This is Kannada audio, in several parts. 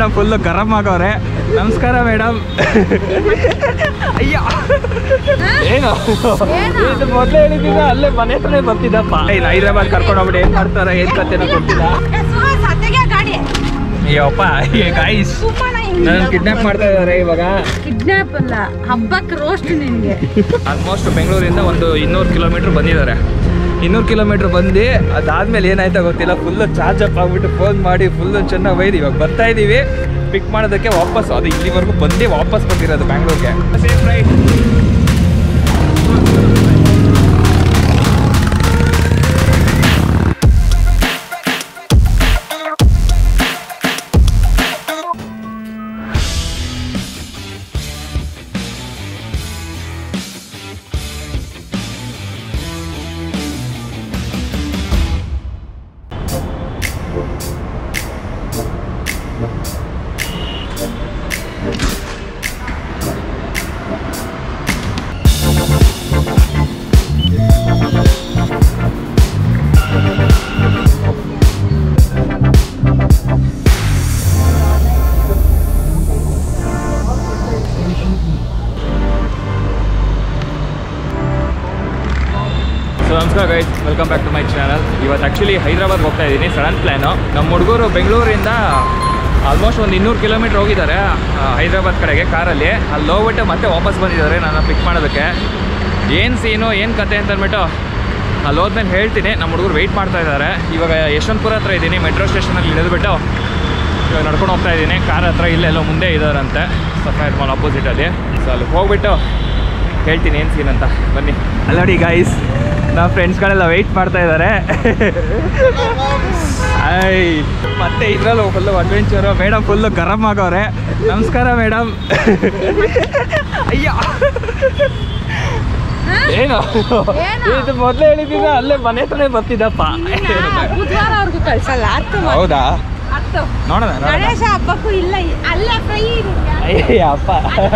ಮೇಡಮ್ ಫುಲ್ಲು ಗರಂ ಆಗವ್ರೆ ನಮಸ್ಕಾರ ಮೇಡಮ್ ಅಯ್ಯ ಏನು ಇದು ಮೊದಲೇ ಹೇಳಿದ್ದೀರ ಅಲ್ಲೇ ಮನೆ ಹತ್ರನೇ ಬರ್ತಿದ್ದಪ್ಪ ಏನು ಹೈದ್ರಾಬಾದ್ ಕರ್ಕೊಂಡು ಹೋಗ್ಬಿಟ್ಟು ಏನು ಮಾಡ್ತಾರೆ ಏನು ಕತೆನೋ ಗೊತ್ತಿಲ್ಲ ಅಯ್ಯಪ್ಪ ಗಾಯ್ಸ್ ನನ್ನ ಕಿಡ್ನಾಪ್ ಮಾಡ್ತಾ ಇದ್ದಾರೆ ಇವಾಗ ಕಿಡ್ನಾಪ್ ಅಲ್ಲ ಹಬ್ಬಕ್ಕೆ ರೋಸ್ಟ್ ನಿನ್ಗೆ ಆಲ್ಮೋಸ್ಟ್ ಬೆಂಗಳೂರಿಂದ ಒಂದು ಇನ್ನೂರು ಕಿಲೋಮೀಟ್ರ್ ಬಂದಿದ್ದಾರೆ ಇನ್ನೂರು ಕಿಲೋಮೀಟ್ರ್ ಬಂದು ಅದಾದ್ಮೇಲೆ ಏನಾಯ್ತಾ ಗೊತ್ತಿಲ್ಲ ಫುಲ್ಲು ಚಾರ್ಜ್ ಅಪ್ ಆಗ್ಬಿಟ್ಟು ಫೋನ್ ಮಾಡಿ ಫುಲ್ಲು ಚೆನ್ನಾಗಿ ಒಯ್ದು ಇವಾಗ ಬರ್ತಾ ಇದ್ದೀವಿ ಪಿಕ್ ಮಾಡೋದಕ್ಕೆ ವಾಪಸ್ ಅದು ಇಲ್ಲಿವರೆಗೂ ಬಂದೇ ವಾಪಸ್ ಬಂದಿರೋದು ಬ್ಯಾಂಗ್ಳೂರ್ಗೆ ಸೇಫ್ ರೈಟ್ ಸೊ ನಮಸ್ಕಾರ guys welcome back to my channel ಇವತ್ತು ಆ್ಯಕ್ಚುಲಿ ಹೈದ್ರಾಬಾದ್ ಹೋಗ್ತಾ ಇದ್ದೀನಿ ಸಡನ್ ಪ್ಲ್ಯಾನು ನಮ್ಮ ಹುಡುಗರು ಬೆಂಗಳೂರಿಂದ ಆಲ್ಮೋಸ್ಟ್ ಒಂದು ಇನ್ನೂರು ಕಿಲೋಮೀಟ್ರ್ ಹೋಗಿದ್ದಾರೆ ಆ, ಹೈದ್ರಾಬಾದ್ ಕಡೆಗೆ ಕಾರಲ್ಲಿ ಅಲ್ಲಿ ಹೋಗ್ಬಿಟ್ಟು ಮತ್ತೆ ವಾಪಸ್ ಬಂದಿದ್ದಾರೆ ನನ್ನ ಪಿಕ್ ಮಾಡೋದಕ್ಕೆ ಏನು ಸೀನು ಏನು ಕತೆ ಅಂತ ಅಂದ್ಬಿಟ್ಟು ಅಲ್ಲಿ ಹೋದ್ಮೇಲೆ ಹೇಳ್ತೀನಿ ನಮ್ಮ ಹುಡುಗರು ವೆಯ್ಟ್ ಮಾಡ್ತಾ ಇದ್ದಾರೆ ಇವಾಗ ಯಶವಂತಪುರ ಹತ್ರ ಇದ್ದೀನಿ ಮೆಟ್ರೋ ಸ್ಟೇಷನಲ್ಲಿ ಇಳಿದ್ಬಿಟ್ಟು ಇವಾಗ ನಡ್ಕೊಂಡು ಹೋಗ್ತಾ ಇದ್ದೀನಿ ಕಾರ್ ಹತ್ರ ಇಲ್ಲೆಲ್ಲೋ ಮುಂದೆ ಇದ್ದಾರಂತೆ ಸಫೈರ್ ಮಾಲ್ ಅಪೋಸಿಟಲ್ಲಿ ಸೊ ಅಲ್ಲಿ ಹೋಗ್ಬಿಟ್ಟು ಹೇಳ್ತೀನಿ ಏನು ಸೀನ್ ಅಂತ ಬನ್ನಿ ಅಲ್ಲ ನೋಡಿ ಗೈಸ್ ನಮ್ಮ ಫ್ರೆಂಡ್ಸ್ಗಳೆಲ್ಲ ವೆಯ್ಟ್ ಮಾಡ್ತಾ ಇದ್ದಾರೆ ಐ ಮತ್ತೆ ಇದ್ರಲ್ಲೂ ಫುಲ್ಲು ಅಡ್ವೆಂಚರು ಮೇಡಮ್ ಫುಲ್ಲು ಗರಂ ಆಗವ್ರೆ ನಮಸ್ಕಾರ ಮೇಡಮ್ ಅಯ್ಯ ಏನು ಏನು? ಇದು ಮೊದಲೇ ಹೇಳಿದ್ದೀರ ಅಲ್ಲೇ ಮನೆ ಹತ್ರನೇ ಬರ್ತಿದ್ದಪ್ಪ ಬುಧವಾರ ಅವ್ರಿಗೂ ಕಳ್ಸಲ್ಲ ಅರ್ಥ ಮಾಡು. ಹೌದಾ ಅರ್ಥ ನೋಡೋಣ ನೋಡೋಣ ಗಣೇಶ ಹಬ್ಬಕ್ಕೂ ಇಲ್ಲ ಅಲ್ಲೇ ಫ್ರೈ ಅಯ್ಯಪ್ಪ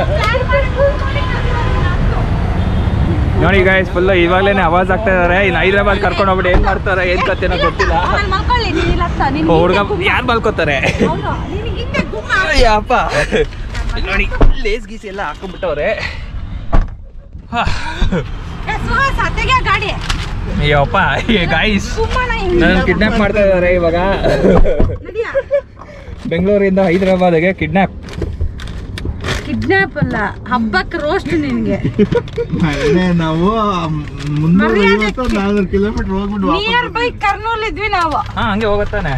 ನೋಡಿ ಗಾಯ್ಸ್ ಫುಲ್ ಇವಾಗಲೇ ಆವಾಜ್ ಆಗ್ತಾ ಇದಾರೆ ಇನ್ನು ಹೈದ್ರಾಬಾದ್ ಕರ್ಕೊಂಡು ಹೋಗ್ಬಿಟ್ಟು ಏನ್ ಮಾಡ್ತಾರೆ ಏನ್ ಕತೆನೋ ಗೊತ್ತಿಲ್ಲ ಮಕ್ಕಳು ನೀನ್ ಹತ್ತ ನಿನ್ ಹುಡುಗ ಯಾರು ಮಲ್ಕೋತಾರೆ ಹೌದು ನಿನಗೆ ಹಿಂದೆ ಗುಮ್ಮ ಅಯ್ಯಪ್ಪ ನೋಡಿ ಲೇಸ್ ಗೀಸ್ ಎಲ್ಲ ಹಾಕೊಂಡ್ಬಿಟ್ಟವ್ರೆ ಹಾ. ಏ, ಸುಹಾಸ್ ಅತ್ತೆಗೆ ಗಾಡಿ ಅಯ್ಯಪ್ಪ ಗಾಯ್ಸ್ ಗುಮ್ಮನ ನನ್ನ ಕಿಡ್ನಾಪ್ ಮಾಡ್ತಾ ಇದಾರೆ ಇವಾಗ ನಡಿಯ ಬೆಂಗಳೂರಿಂದ ಹೈದ್ರಾಬಾದ್ಗೆ ಕಿಡ್ನಾಪ್ ಕಿಡ್ನಾಪ್ ಅಲ್ಲ ಹಬ್ಬಕ್ಕೆ ರೋಸ್ಟ್ ನಿನ್ಗೆ ಅಲ್ಲೇ ನಾವು ಮುನ್ನೂರ ಮರ್ಯಾದೆ ಐವತ್ತು ನಾನ್ನೂರು ಕಿಲೋಮೀಟರ್ ಹೋಗ್ಬಿಟ್ಟು ನಿಯರ್ ವಾಪಸ್ ಬೈ ಕರ್ನೂಲ್ ಇದ್ವಿ ನಾವು ಹಾ ಹಂಗೆ ಹೋಗುತ್ತಾನೆ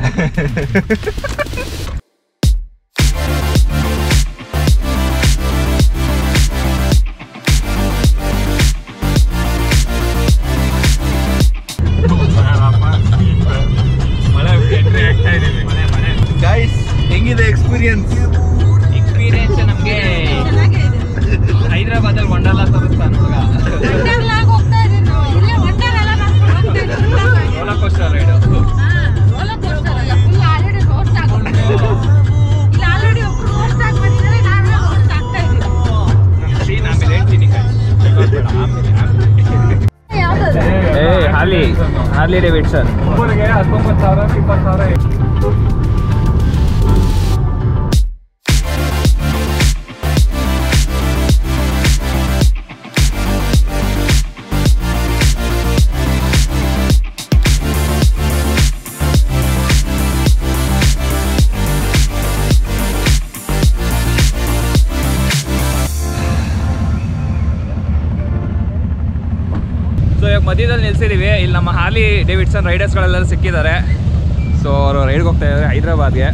ಗೈಸ್ ಹೆಂಗಿದೆ ಎಕ್ಸ್ಪೀರಿಯನ್ಸ್ ಎಕ್ಸ್ಪೀರಿಯನ್ಸ್ ನಮಗೆ ಹೈದ್ರಾಬಾದಲ್ಲಿ ವಂಡರ್ಲಾ ತೋರಿಸ್ತಾನೆ ಹುಡುಗ ವಂಡರ್ಲಾಗ್ ಹೋಗ್ತಾ ಇದೀವಿ ನಾವು ಇಲ್ಲೇ ವಂಡರ್ಲೆಲ್ಲ ನೋಡ್ಕೊಂಡು ಹೋಗ್ತಾ ಇದೀವಿ ವಂಡರ್ಲಾಗ್. ರೋಲರ್ ಕೋಸ್ಟರ್ ರೈಡು ಹಾ, roller coaster ಅಲ್ಲ, full already roast ಆಗೋಗಿದೆ. ಇಲ್ಲಿ already ಒಬ್ರು roast ಆಗಿ ಬಂದಿದ್ದಾರೆ, ನಾವೇ roast ಆಗ್ತಾ ಇದೀವಿ. ಸೀನ್ ಆಮೇಲೆ ಹೇಳ್ತೀನಿ ಯಾವ್ದದು? ಏ ಹಾರ್ಲಿ ಹಾರ್ಲಿ ಡೇವಿಡ್ಸನ್ ಒಬ್ಬರಿಗೆ ಹತ್ತೊಂಬತ್ತು ಸಾವಿರ ಇಪ್ಪತ್ತು ಸಾವಿರ ಸೊ ಇವಾಗ ಮಧ್ಯದಲ್ಲಿ ನಿಲ್ಸಿದೀವಿ ಇಲ್ಲಿ ನಮ್ಮ ಹಾಲಿ ಡೇವಿಡ್ಸನ್ ರೈಡರ್ಸ್ಗಳೆಲ್ಲರೂ ಸಿಕ್ಕಿದ್ದಾರೆ ಸೊ ಅವರು ರೈಡ್ಗೆ ಹೋಗ್ತಾ ಇದ್ದಾರೆ ಹೈದ್ರಾಬಾದ್ಗೆ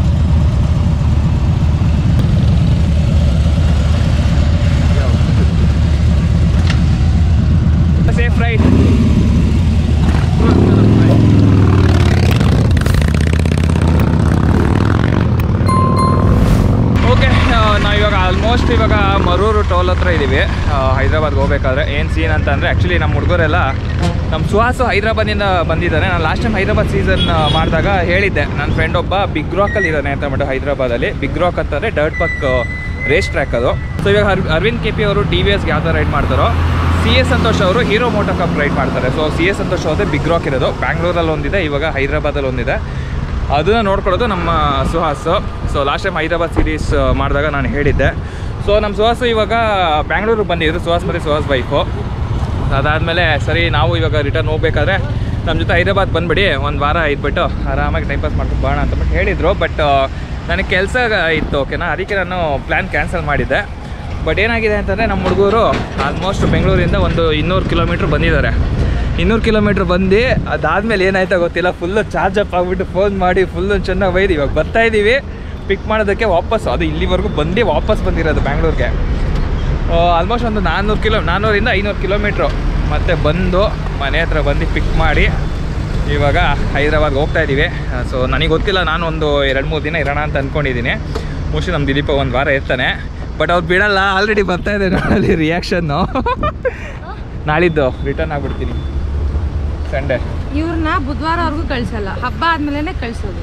ಸೇಫ್ ರೈಡ್ ಓಕೆ ನಾವು ಇವಾಗ ಆಲ್ಮೋಸ್ಟ್ ಇವಾಗ ಮರೂರು ಟೋಲ್ ಹತ್ರ ಇದ್ದೀವಿ ಹೈದ್ರಾಬಾದ್ಗೆ ಹೋಗ್ಬೇಕಾದ್ರೆ ಏನು ಸೀನ್ ಅಂತ ಅಂದರೆ ಆ್ಯಕ್ಚುಲಿ ನಮ್ಮ ಹುಡುಗರೆಲ್ಲ ನಮ್ಮ ಸುಹಾಸು ಹೈದ್ರಾಬಾದಿಂದ ಬಂದಿದ್ದಾನೆ ನಾನು ಲಾಸ್ಟ್ ಟೈಮ್ ಹೈದ್ರಾಬಾದ್ ಸೀಸನ್ ಮಾಡಿದಾಗ ಹೇಳಿದ್ದೆ ನನ್ನ ಫ್ರೆಂಡ್ ಒಬ್ಬ ಬಿಗ್ ರಾಕಲ್ಲಿ ಇದ್ದಾನೆ ಅಂತ ಅಂದ್ಬಿಟ್ಟು ಹೈದ್ರಾಬಾದಲ್ಲಿ ಬಿಗ್ ರಾಕ್ ಅಂತಂದರೆ ಡರ್ಟ್ ಪಕ್ ರೇಸ್ ಟ್ರ್ಯಾಕ್ ಅದು ಸೊ ಇವಾಗ ಅರ್ ಅರವಿಂದ್ ಕೆ ಪಿ ಅವರು ಟಿ ವಿ ಎಸ್ಗೆ ಯಾವ ಥರ ರೈಡ್ ಮಾಡ್ತಾರೋ ಸಿ ಎಸ್ ಸಂತೋಷ್ ಅವರು ಹೀರೋ ಮೋಟೋ ಕಪ್ ರೈಡ್ ಮಾಡ್ತಾರೆ ಸೊ ಸಿ ಎಸ್ ಸಂತೋಷ್ ಅವ್ರದ್ದೇ ಬಿಗ್ ರಾಕ್ ಇರೋದು ಬ್ಯಾಂಗ್ಳೂರಲ್ಲಿ ಒಂದಿದೆ ಇವಾಗ ಹೈದ್ರಾಬಾದಲ್ಲಿ ಒಂದಿದೆ ಅದನ್ನು ನೋಡ್ಕೊಳ್ಳೋದು ನಮ್ಮ Suhas so last time Hyderabad series ಮಾಡಿದಾಗ ನಾನು ಹೇಳಿದ್ದೆ ಸೊ ನಮ್ಮ ಸುಹಾಸು ಇವಾಗ ಬ್ಯಾಂಗ್ಳೂರಿಗೆ ಬಂದಿದ್ರು ಸುಹಾಸ್ ಮತ್ತು ಸುಹಾಸ್ ವೈಫು ಅದಾದಮೇಲೆ ಸರಿ ನಾವು ಇವಾಗ ರಿಟರ್ನ್ ಹೋಗ್ಬೇಕಾದ್ರೆ ನಮ್ಮ ಜೊತೆ ಹೈದರಾಬಾದ್ ಬಂದ್ಬಿಡಿ ಒಂದು ವಾರ ಇದ್ಬಿಟ್ಟು ಆರಾಮಾಗಿ ಟೈಮ್ ಪಾಸ್ ಮಾಡ್ಕೊಂಡು ಬರೋಣ ಅಂತಬಿಟ್ಟು ಹೇಳಿದರು ಬಟ್ ನನಗೆ ಕೆಲಸ ಇತ್ತು ಓಕೆನಾ ಅದಕ್ಕೆ ನಾನು ಪ್ಲ್ಯಾನ್ ಕ್ಯಾನ್ಸಲ್ ಮಾಡಿದ್ದೆ ಬಟ್ ಏನಾಗಿದೆ ಅಂತಂದರೆ ನಮ್ಮ ಹುಡುಗರು ಆಲ್ಮೋಸ್ಟ್ ಬೆಂಗಳೂರಿಂದ ಒಂದು ಇನ್ನೂರು ಕಿಲೋಮೀಟ್ರ್ ಬಂದಿದ್ದಾರೆ ಇನ್ನೂರು ಕಿಲೋಮೀಟ್ರ್ ಬಂದು ಅದಾದಮೇಲೆ ಏನಾಯ್ತಾ ಗೊತ್ತಿಲ್ಲ ಫುಲ್ಲು ಚಾರ್ಜ್ ಅಪ್ ಆಗಿಬಿಟ್ಟು ಫೋನ್ ಮಾಡಿ ಫುಲ್ಲು ಚೆನ್ನಾಗಿ ಒಯ್ದು ಇವಾಗ ಬರ್ತಾ ಇದ್ದೀವಿ ಪಿಕ್ ಮಾಡೋದಕ್ಕೆ ವಾಪಸ್ ಅದು ಇಲ್ಲಿವರೆಗೂ ಬಂದು ವಾಪಸ್ ಬಂದಿರೋದು ಬ್ಯಾಂಗ್ಳೂರಿಗೆ ಆಲ್ಮೋಸ್ಟ್ ಒಂದು ನಾನ್ನೂರು ಕಿಲೋ ನಾನ್ನೂರಿಂದ ಐನೂರು ಕಿಲೋಮೀಟ್ರು ಮತ್ತೆ ಬಂದು ಮನೆ ಹತ್ರ ಬಂದು ಪಿಕ್ ಮಾಡಿ ಇವಾಗ ಹೈದ್ರಾಬಾದ್ಗೆ ಹೋಗ್ತಾ ಇದ್ದೀವಿ ಸೊ ನನಗೆ ಗೊತ್ತಿಲ್ಲ ನಾನು ಒಂದು ಎರಡು ಮೂರು ದಿನ ಇರೋಣ ಅಂತ ಅಂದ್ಕೊಂಡಿದ್ದೀನಿ ಮೋಸ್ಟ್ಲಿ ನಮ್ಮ ದಿಲೀಪ ಒಂದು ವಾರ ಇರ್ತಾನೆ ಬಟ್ ಅವ್ರು ಬಿಡಲ್ಲ ಆಲ್ರೆಡಿ ಬರ್ತಾ ಇದೆ ನಾಳೆ ರಿಯಾಕ್ಷನ್ನು ನಾಳಿದ್ದು ರಿಟರ್ನ್ ಆಗ್ಬಿಡ್ತೀನಿ ಸಂಡೇ ಇವ್ರನ್ನ ಬುಧವಾರವರೆಗೂ ಕಳ್ಸಲ್ಲ ಹಬ್ಬ ಆದ್ಮೇಲೆ ಕಳ್ಸೋದು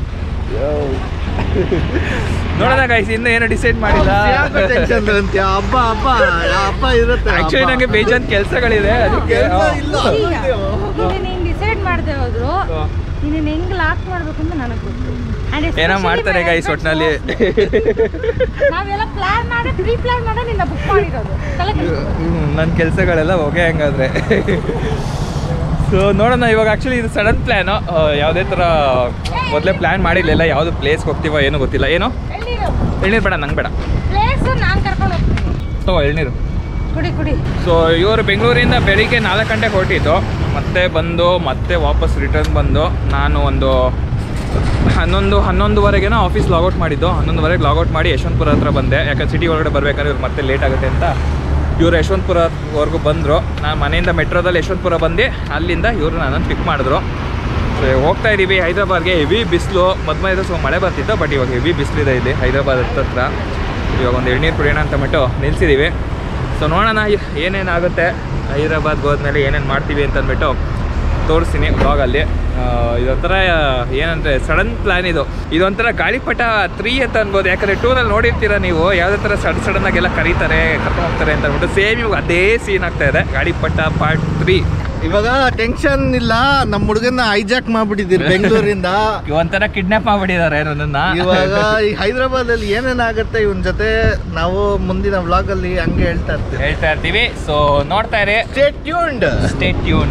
ನೋಡೋಣ ಗೈಸ್ ಇನ್ನೂ ಏನು ಡಿಸೈಡ್ ಮಾಡಿಲ್ಲ ಟೆನ್ಷನ್ ಅಂತೀಯ ಹಬ್ಬ ಹಬ್ಬ ಹಬ್ಬ ಇರುತ್ತೆ ಆ್ಯಕ್ಚುಲಿ ನನಗೆ ಬೇಜಾನ್ ಕೆಲಸಗಳಿದೆ ಅದಕ್ಕೆ ಕೆಲ್ಸ ಇಲ್ಲ. ನೀನು ಡಿಸೈಡ್ ಮಾಡದೆ ಹೋದ್ರು ನೀನು ಹೆಂಗ್ ಲಾಕ್ ಮಾಡ್ಬೇಕು ಅಂತ ನನಗೆ ಗೊತ್ತು And ಏನೋ especially ಮಾಡ್ತಾರೆ marriage ಗೈಸ್ ಒಟ್ಟಿನಲ್ಲಿ ನಾವೆಲ್ಲ ಪ್ಲಾನ್ ಮಾಡಿ ಪ್ರೀ ಪ್ಲಾನ್ ಮಾಡಿ ನಿನ್ನ ಬುಕ್ ಮಾಡಿರೋದು ತಲೆ ಕೆಡ್ಸ್ಕೊಬೇಡ. ನನ್ನ ಕೆಲಸಗಳೆಲ್ಲ ಹೋಗೇ ಹಂಗಾದ್ರೆ ಸೊ ನೋಡೋಣ ಇವಾಗ ಆ್ಯಕ್ಚುಲಿ ಇದು ಸಡನ್ ಪ್ಲ್ಯಾನು ಯಾವುದೇ ಥರ ಮೊದಲೇ ಪ್ಲ್ಯಾನ್ ಮಾಡಿರಲಿಲ್ಲ ಯಾವುದು ಪ್ಲೇಸ್ಗೆ ಹೋಗ್ತೀವೋ ಏನೂ ಗೊತ್ತಿಲ್ಲ ಏನು ಎಳ್ನೀರು ಎಳ್ನೀರು ಬೇಡ ನಂಗೆ ಬೇಡ ಪ್ಲೇಸ್ ನಾನು ಕರ್ಕೊಂಡು ಹೋಗ್ತೀನಿ ತಗೋ ಎಳ್ನೀರು ಕುಡಿ ಕುಡಿ ಸೊ ಇವರು ಬೆಂಗಳೂರಿಂದ ಬೆಳಿಗ್ಗೆ ನಾಲ್ಕು ಗಂಟೆಗೆ ಹೊರಟಿದ್ದು ಮತ್ತೆ ಬಂದು ಮತ್ತೆ ವಾಪಸ್ ರಿಟರ್ನ್ ಬಂದು ನಾನು ಒಂದು ಹನ್ನೊಂದು ಹನ್ನೊಂದುವರೆಗೇನೋ ಆಫೀಸ್ ಲಾಗೌಟ್ ಮಾಡಿದ್ದು ಹನ್ನೊಂದುವರೆಗೆ ಲಾಗೌಟ್ ಮಾಡಿ ಯಶವಂತಪುರ ಹತ್ರ ಬಂದೆ ಯಾಕಂದ್ರೆ ಸಿಟಿ ಒಳಗಡೆ ಬರ್ಬೇಕಾದ್ರೆ ಇವ್ರು ಮತ್ತೆ ಲೇಟ್ ಆಗುತ್ತೆ ಅಂತ ಇವರು ಯಶವಂತಪುರವರೆಗೂ ಬಂದರು ನಾನು ಮನೆಯಿಂದ ಮೆಟ್ರೋದಲ್ಲಿ ಯಶವಂತಪುರ ಬಂದು ಅಲ್ಲಿಂದ ಇವರು ನನ್ನನ್ನು ಪಿಕ್ ಮಾಡಿದ್ರು ಸೊ ಇವಾಗ ಹೋಗ್ತಾ ಇದ್ದೀವಿ ಹೈದ್ರಾಬಾದ್ಗೆ ಹೆವಿ ಬಿಸಿಲು ಮಧ್ಯ ಇದೆ ಸೊ ಮಳೆ ಬರ್ತಿತ್ತು ಬಟ್ ಇವಾಗ ಹೆವಿ ಬಿಸಿಲಿದೆ ಇಲ್ಲಿ ಹೈದ್ರಾಬಾದ್ ಹತ್ತತ್ರ ಇವಾಗ ಒಂದು ಎಳ್ನೀರು ಕುಡಿಯೋಣ ಅಂತ ಬಿಟ್ಟು ನಿಲ್ಸಿದ್ದೀವಿ ಸೊ ನೋಡೋಣ ಏನೇನಾಗುತ್ತೆ ಹೈದ್ರಾಬಾದ್ಗೆ ಹೋದ್ಮೇಲೆ ಏನೇನು ಮಾಡ್ತೀವಿ ಅಂತ ಅಂದ್ಬಿಟ್ಟು ತೋರಿಸ್ತೀನಿ ಬ್ಲಾಗಲ್ಲಿ ಇದೊಂಥರ ಏನಂದರೆ ಸಡನ್ ಪ್ಲ್ಯಾನ್ ಇದು ಇದೊಂಥರ ಗಾಳಿಪಟ ತ್ರೀ ಅಂತ ಅನ್ಬೋದು ಯಾಕಂದರೆ ಟೂನಲ್ಲಿ ನೋಡಿರ್ತೀರ ನೀವು ಯಾವುದೇ ಥರ ಸಡನ್ ಸಡನ್ನಾಗೆಲ್ಲ ಕರೀತಾರೆ ಕರ್ಕೊಂಡು ಹೋಗ್ತಾರೆ ಅಂತ ಅಂದ್ಬಿಟ್ಟು ಸೇಮ್ ಇವಾಗ ಅದೇ ಸೀನ್ ಆಗ್ತಾ ಇದೆ ಗಾಳಿಪಟ ಪಾರ್ಟ್ ತ್ರೀ ಇವಾಗ ಟೆನ್ಷನ್ ಇಲ್ಲ ನಮ್ಮ ಹುಡುಗನ್ನ ಹೈಜಾಕ್ ಮಾಡ್ಬಿಟ್ಟಿದ್ದೀರಿ ಬೆಂಗಳೂರಿಂದ ಒಂಥರ ಕಿಡ್ನಾಪ್ ಮಾಡ್ಬಿಟ್ಟಿದ್ದಾರೆ ನನ್ನನ್ನು ಇವಾಗ ಈ ಹೈದರಾಬಾದ್ ಅಲ್ಲಿ ಏನೇನಾಗುತ್ತೆ ಇವನ್ ಜೊತೆ ನಾವು ಮುಂದಿನ ವ್ಲಾಗ್ ಅಲ್ಲಿ ಹಂಗೆ ಹೇಳ್ತಾ ಇರ್ತೀವಿ ಹೇಳ್ತಾ ಇರ್ತೀವಿ ಸೊ ನೋಡ್ತಾ ಇರಿ ಸ್ಟೇ ಟ್ಯೂನ್ಡ್ ಸ್ಟೇ ಟ್ಯೂನ್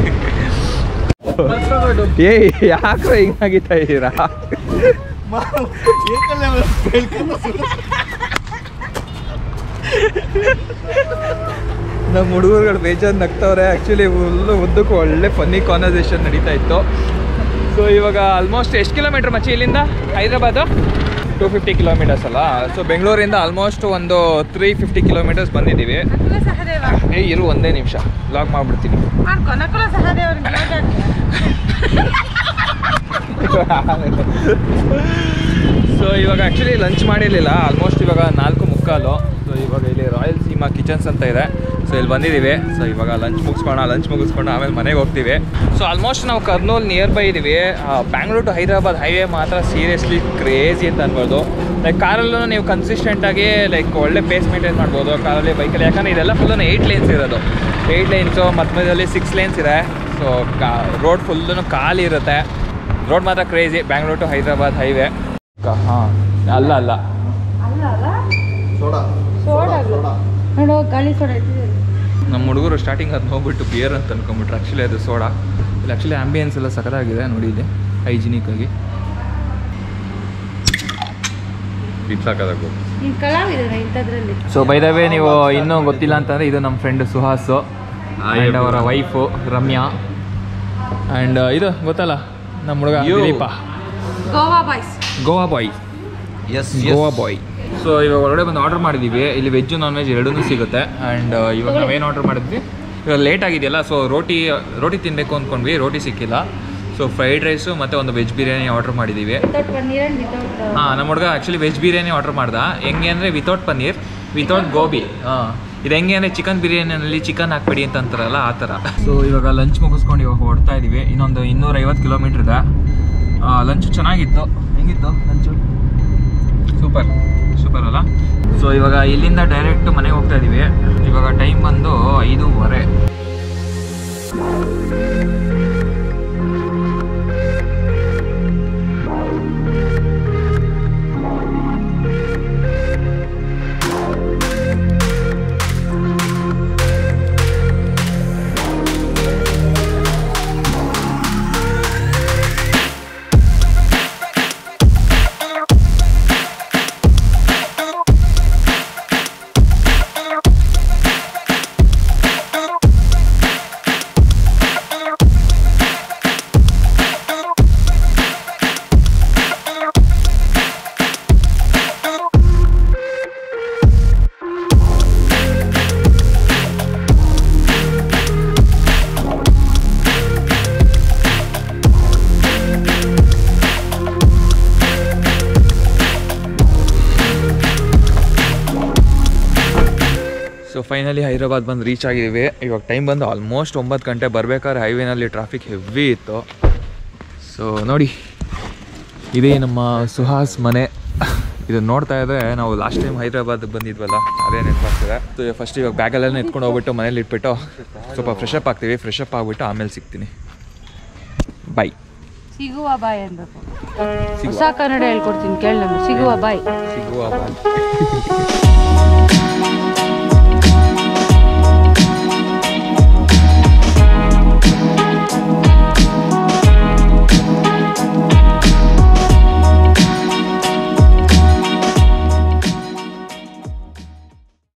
ಏ ಯಾಕ್ರೆ ಹಿಂಗಾಗಿತ್ತಾ ಇದ್ದೀರಾ ನಮ್ಮ ಹುಡುಗರುಗಳು ಬೇಜಾರು ನಗ್ತವ್ರೆ ಆ್ಯಕ್ಚುಲಿ ಫುಲ್ಲು ಉದ್ದಕ್ಕೂ ಒಳ್ಳೆ ಫನ್ನಿ ಕಾನ್ವರ್ಸೇಷನ್ ನಡೀತಾ ಇತ್ತು ಸೊ ಇವಾಗ ಆಲ್ಮೋಸ್ಟ್ ಎಷ್ಟು ಕಿಲೋಮೀಟ್ರ್ ಮಚ್ಚಿ ಇಲ್ಲಿಂದ ಹೈದ್ರಾಬಾದು ಟೂ ಫಿಫ್ಟಿ ಕಿಲೋಮೀಟರ್ಸ್ ಅಲ್ಲ ಸೊ ಬೆಂಗಳೂರಿಂದ ಆಲ್ಮೋಸ್ಟ್ ಒಂದು ತ್ರೀ ಫಿಫ್ಟಿ ಕಿಲೋಮೀಟರ್ಸ್ ಬಂದಿದ್ದೀವಿ ನಕುಲ ಸಹದೇವ ಏ ಇರು ಒಂದೇ ನಿಮಿಷ ಲಾಗ್ ಮಾಡ್ಬಿಡ್ತೀನಿ ಮಾಡ್ಕೊ ನಕುಲ ಸಹದೇವ ಸೊ ಇವಾಗ ಆ್ಯಕ್ಚುಲಿ ಲಂಚ್ ಮಾಡಿರಲಿಲ್ಲ ಆಲ್ಮೋಸ್ಟ್ ಇವಾಗ ನಾಲ್ಕು ಮುಕ್ಕಾಲು ಸೊ ಇವಾಗ ಇಲ್ಲಿ ರಾಯಲ್ ಸೀಮಾ ಕಿಚನ್ಸ್ ಅಂತ ಇದೆ ಸೊ ಇಲ್ಲಿ ಬಂದಿದ್ದೀವಿ ಸೊ ಇವಾಗ ಲಂಚ್ ಮುಗಿಸ್ಕೋಣ ಲಂಚ್ ಮುಗಿಸ್ಕೊಂಡು ಆಮೇಲೆ ಮನೆಗೆ ಹೋಗ್ತೀವಿ ಸೊ ಆಲ್ಮೋಸ್ಟ್ ನಾವು ಕರ್ನೂಲ್ ನಿಯರ್ ಬೈ ಇದ್ದೀವಿ ಬ್ಯಾಂಗ್ಳೂರ್ ಟು ಹೈದರಾಬಾದ್ ಹೈವೇ ಮಾತ್ರ ಸೀರಿಯಸ್ಲಿ ಕ್ರೇಜಿ ಅಂತ ಅನ್ಬೋದು ಲೈಕ್ ಕಾರಲ್ಲೂ ನೀವು ಕನ್ಸಿಸ್ಟೆಂಟಾಗಿ ಲೈಕ್ ಒಳ್ಳೆ ಪೇಸ್ ಮೇಂಟೈನ್ ಮಾಡ್ಬೋದು ಕಾರಲ್ಲಿ ಬೈಕಲ್ಲಿ ಯಾಕಂದರೆ ಇದೆಲ್ಲ ಫುಲ್ಲು ಏಯ್ಟ್ ಲೇನ್ಸ್ ಇರೋದು ಏಯ್ಟ್ ಲೈನ್ಸು ಮಧ್ಯದಲ್ಲಿ ಸಿಕ್ಸ್ ಲೇನ್ಸ್ ಇದೆ ಸೊ ಕಾ ರೋಡ್ ಫುಲ್ಲು ಖಾಲಿ ಇರುತ್ತೆ ರೋಡ್ ಮಾತ್ರ crazy Bangalore to Hyderabad highway ಹಾಂ ಅಲ್ಲ ಅಲ್ಲ ಅಲ್ಲ ಅಲ್ಲ ಸೋಡಾ ಸೋಡಾ ನೋಡು ಗಾಳಿ ಸೋಡಾ ಇಟ್ಟಿದ್ದಾರೆ ನಮ್ಮ ಹುಡುಗರು ಸ್ಟಾರ್ಟಿಂಗ್ ಅದು ಹೋಗ್ಬಿಟ್ಟು ಬಿಯರ್ ಅಂತ ಅನ್ಕೊಂಬಿಟ್ರು ಆ್ಯಕ್ಚುಲಿ ಅದು ಸೋಡಾ ಇಲ್ಲಿ ಆ್ಯಕ್ಚುಲಿ ಆಂಬಿಯನ್ಸ್ ಎಲ್ಲ ಸಖತ್ತಾಗಿದೆ ನೋಡಿ ಇಲ್ಲಿ ಹೈಜಿನಿಕ್ ಆಗಿ ಸಾಕಾಗಬೇಕು ನಿನ್ ಕಲಾವಿದಾರೆ ಇಂಥದ್ರಲ್ಲಿ ಸೊ ಬೈದವೇ ನೀವು ಇನ್ನೂ ಗೊತ್ತಿಲ್ಲ ಅಂತಂದರೆ ಇದು ನಮ್ಮ ಫ್ರೆಂಡ್ ಸುಹಾಸು ಆ್ಯಂಡ್ ಅವರ ವೈಫು ರಮ್ಯಾ ಆ್ಯಂಡ್ ಇದು ಗೊತ್ತಲ್ಲ ನಮ್ಮ ಹುಡುಗ You. Dileep Goa boys Goa boy S Goa boy so ಇವಾಗ ಹೊರಗಡೆ ಬಂದು ಆರ್ಡರ್ ಮಾಡಿದ್ದೀವಿ ಇಲ್ಲಿ ವೆಜ್ ನಾನ್ ವೆಜ್ ಎರಡೂ ಸಿಗುತ್ತೆ ಆ್ಯಂಡ್ ಇವಾಗ ನಾವೇನು ಆರ್ಡರ್ ಮಾಡಿದ್ವಿ ಇವಾಗ ಲೇಟ್ ಆಗಿದೆಯಲ್ಲ ಸೊ ರೋಟಿ ರೋಟಿ ತಿನ್ನಬೇಕು ಅಂದ್ಕೊಂಡ್ವಿ ರೋಟಿ ಸಿಕ್ಕಿಲ್ಲ ಸೊ ಫ್ರೈಡ್ ರೈಸು ಮತ್ತು ಒಂದು ವೆಜ್ ಬಿರಿಯಾನಿ ಆರ್ಡರ್ ಮಾಡಿದ್ದೀವಿ ವಿತೌಟ್ ಪನ್ನೀರ್ ಅಂಡ್ ವಿತೌಟ್ ಹಾಂ ನಮ್ಮ ಹುಡುಗ ಆ್ಯಕ್ಚುಲಿ ವೆಜ್ ಬಿರಿಯಾನಿ ಆರ್ಡರ್ ಮಾಡ್ದ ಹೆಂಗೆ ಅಂದರೆ ವಿತೌಟ್ ಪನ್ನೀರ್ ವಿತೌಟ್ ಗೋಬಿ ಹಾಂ ಇದು ಹೆಂಗೆ ಅಂದರೆ ಚಿಕನ್ ಬಿರಿಯಾನಿನಲ್ಲಿ ಚಿಕನ್ ಹಾಕ್ಬೇಡಿ ಅಂತ ಅಂತಾರಲ್ಲ ಆ ಥರ ಸೊ ಇವಾಗ ಲಂಚ್ ಮುಗಿಸ್ಕೊಂಡು ಇವಾಗ ಹೊಡ್ತಾ ಇದ್ದೀವಿ ಇನ್ನೊಂದು ಇನ್ನೂರೈವತ್ತು ಕಿಲೋಮೀಟ್ರ್ ಇದೆ ಲಂಚ್ ಚೆನ್ನಾಗಿತ್ತು ಹೆಂಗಿತ್ತು ಲಂಚು ಸೂಪರ್ ಸೂಪರ್ ಅಲ್ಲ ಸೊ ಇವಾಗ ಇಲ್ಲಿಂದ ಡೈರೆಕ್ಟ್ ಮನೆಗೆ ಹೋಗ್ತಾ ಇದ್ದೀವಿ ಇವಾಗ ಟೈಮ್ ಬಂದು ಐದೂವರೆ ಸೊ ಫೈನಲಿ ಹೈದ್ರಾಬಾದ್ ಬಂದು ರೀಚ್ ಆಗಿದ್ದೀವಿ ಇವಾಗ ಟೈಮ್ ಬಂದು ಆಲ್ಮೋಸ್ಟ್ ಒಂಬತ್ತು ಗಂಟೆ ಬರ್ಬೇಕಾದ್ರೆ ಹೈವೇನಲ್ಲಿ ಟ್ರಾಫಿಕ್ ಹೆವಿ ಇತ್ತು ಸೊ ನೋಡಿ ಇದೇ ನಮ್ಮ ಸುಹಾಸ್ ಮನೆ ಇದು ನೋಡ್ತಾ ಇದ್ರೆ ನಾವು ಲಾಸ್ಟ್ ಟೈಮ್ ಹೈದ್ರಾಬಾದ್ ಬಂದಿದ್ವಲ್ಲ ಅದೇ ನೆನಪಾಗ್ತದೆ ಸೊ ಫಸ್ಟ್ ಇವಾಗ ಬ್ಯಾಗಲ್ಲೆಲ್ಲ ಎತ್ಕೊಂಡು ಹೋಗ್ಬಿಟ್ಟು ಮನೇಲಿ ಇಟ್ಬಿಟ್ಟು ಸ್ವಲ್ಪ ಫ್ರೆಶ್ ಅಪ್ ಆಗ್ತೀವಿ ಫ್ರೆಶ್ ಅಪ್ ಆಗ್ಬಿಟ್ಟು ಆಮೇಲೆ ಸಿಗ್ತೀನಿ ಬಾಯ್ ಸಿಗುವ ಬಾಯ್ ಅನ್ಬೇಕು ಹೊಸ ಕನ್ನಡ ಹೇಳ್ಕೊಡ್ತೀನಿ ಕೇಳಿ ನಮ್ಗೆ ಸಿಗುವ ಬಾಯ್ ಸಿಗುವ ಬಾಯ್